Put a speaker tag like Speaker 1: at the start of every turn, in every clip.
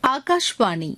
Speaker 1: ఆకాశవాణి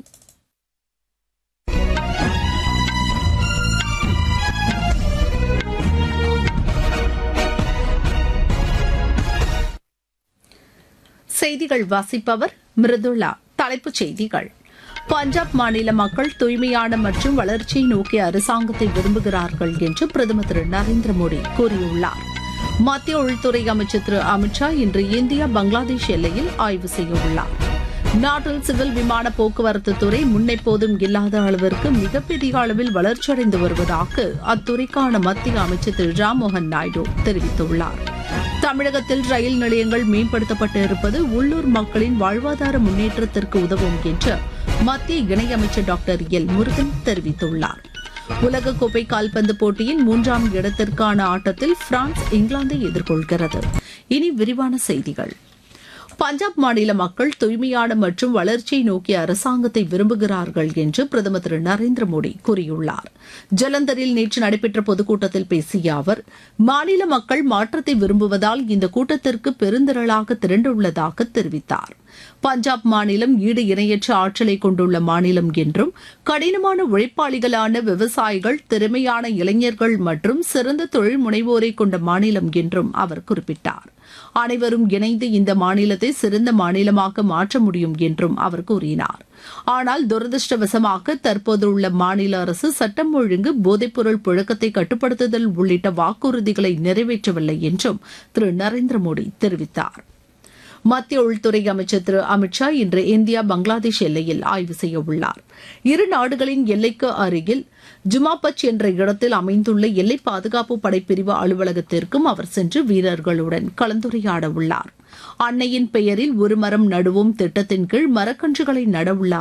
Speaker 1: செய்திகள் வாசிப்பவர் மிருதுளா தலைப்புச் செய்திகள் பஞ்சாப் மாநில மக்கள் தூய்மையான மற்றும் வளர்ச்சியை நோக்கிய அரசாங்கத்தை விரும்புகிறார்கள் என்று பிரதமர் திரு நரேந்திர மோடி கூறியுள்ளார் மத்திய உள்துறை அமைச்சர் திரு அமித்ஷா இன்று இந்தியா பங்களாதேஷ் எல்லையில் ஆய்வு செய்யவுள்ளார் நாட்டில் சிவில் விமான போக்குவரத்து துறை முன்னெப்போதும் இல்லாத அளவிற்கு மிகப்பெரிய அளவில் வளர்ச்சியடைந்து வருவதாக அத்துறைக்கான மத்திய அமைச்சர் திரு ராம்மோகன் நாயுடு தெரிவித்துள்ளார் தமிழகத்தில் ரயில் நிலையங்கள் மேம்படுத்தப்பட்டு இருப்பது உள்ளூர் மக்களின் வாழ்வாதார முன்னேற்றத்திற்கு உதவும் என்று மத்திய இணையமைச்சர் டாக்டர் எல் முருகன் தெரிவித்துள்ளார் உலகக்கோப்பை கால்பந்து போட்டியின் மூன்றாம் இடத்திற்கான ஆட்டத்தில் பிரான்ஸ் இங்கிலாந்தை எதிர்கொள்கிறது இனி விரிவான செய்திகள் பஞ்சாப் மாநில மக்கள் தூய்மையான மற்றும் வளர்ச்சியை நோக்கிய அரசாங்கத்தை விரும்புகிறார்கள் என்று பிரதமர் திரு நரேந்திர மோடி கூறியுள்ளார் ஜலந்தரில் நேற்று நடைபெற்ற பொதுக்கூட்டத்தில் பேசிய அவர் மாநில மக்கள் மாற்றத்தை விரும்புவதால் இந்த கூட்டத்திற்கு பெருந்திரளாக திரண்டுள்ளதாக தெரிவித்தார் பஞ்சாப் மாநிலம் ஈடு இணையற்ற ஆற்றலை கொண்டுள்ள மாநிலம் என்றும் கடினமான உழைப்பாளிகளான விவசாயிகள் திறமையான இளைஞர்கள் மற்றும் சிறந்த தொழில் முனைவோரை கொண்ட மாநிலம் என்றும் அவர் குறிப்பிட்டார் அனைவரும் இணைந்து இந்த மாநிலத்தை சிறந்த மாநிலமாக மாற்ற முடியும் என்றும் அவர் கூறினார் ஆனால் துரதிருஷ்டவசமாக தற்போதுள்ள மாநில அரசு சட்டம் ஒழுங்கு போதைப்பொருள் புழக்கத்தை கட்டுப்படுத்துதல் உள்ளிட்ட வாக்குறுதிகளை நிறைவேற்றவில்லை என்றும் திரு நரேந்திர மோடி தெரிவித்தார் மத்திய உள்துறை அமைச்சர் திரு அமித்ஷா இன்று இந்தியா பங்களாதேஷ் எல்லையில் ஆய்வு செய்ய உள்ளார் இரு நாடுகளின் எல்லைக்கு அருகில் ஜுமாபச் என்ற இடத்தில் அமைந்துள்ள எல்லை பாதுகாப்பு படைப்பிரிவு அலுவலகத்திற்கும் அவர் சென்று வீரர்களுடன் கலந்துரையாட உள்ளார் அன்னையின் பெயரில் ஒரு மரம் நடுவோம் திட்டத்தின் கீழ் மரக்கன்றுகளை நடவுள்ள